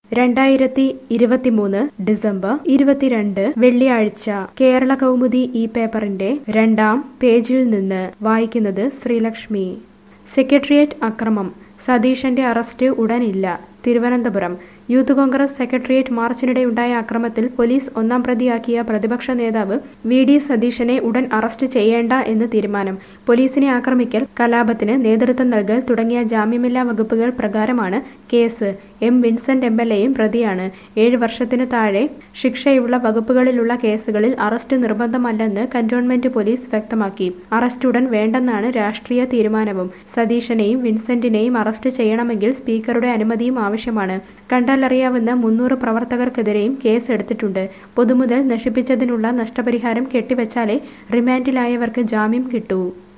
രണ്ടായിരത്തി ഇരുപത്തിമൂന്ന് ഡിസംബർ ഇരുപത്തിരണ്ട് വെള്ളിയാഴ്ച കേരള കൗമുദി ഈ പേപ്പറിന്റെ രണ്ടാം പേജിൽ നിന്ന് വായിക്കുന്നത് ശ്രീലക്ഷ്മി സെക്രട്ടേറിയറ്റ് അക്രമം സതീശന്റെ അറസ്റ്റ് ഉടനില്ല തിരുവനന്തപുരം യൂത്ത് കോൺഗ്രസ് സെക്രട്ടേറിയറ്റ് മാർച്ചിനിടെയുണ്ടായ അക്രമത്തിൽ പോലീസ് ഒന്നാം പ്രതിയാക്കിയ പ്രതിപക്ഷ നേതാവ് വി ഡി സതീശനെ ഉടൻ അറസ്റ്റ് ചെയ്യേണ്ട എന്ന് തീരുമാനം പോലീസിനെ ആക്രമിക്കൽ കലാപത്തിന് നേതൃത്വം നൽകൽ തുടങ്ങിയ ജാമ്യമില്ലാ വകുപ്പുകൾ പ്രകാരമാണ് case M Vincent M L എയും പ്രതിയാണ് ഏഴ് വർഷത്തിനു താഴെ ശിക്ഷയുള്ള വകുപ്പുകളിലുള്ള കേസുകളിൽ അറസ്റ്റ് നിർബന്ധമല്ലെന്ന് കന്റോൺമെന്റ് പോലീസ് വ്യക്തമാക്കി അറസ്റ്റ് ഉടൻ വേണ്ടെന്നാണ് രാഷ്ട്രീയ തീരുമാനവും സതീശനെയും വിൻസെന്റിനെയും അറസ്റ്റ് ചെയ്യണമെങ്കിൽ സ്പീക്കറുടെ അനുമതിയും ആവശ്യമാണ് കണ്ടാലറിയാവുന്ന മുന്നൂറ് പ്രവർത്തകർക്കെതിരെയും കേസ് എടുത്തിട്ടുണ്ട് പൊതുമുതൽ നശിപ്പിച്ചതിനുള്ള നഷ്ടപരിഹാരം കെട്ടിവെച്ചാലേ റിമാൻഡിലായവർക്ക് ജാമ്യം കിട്ടൂ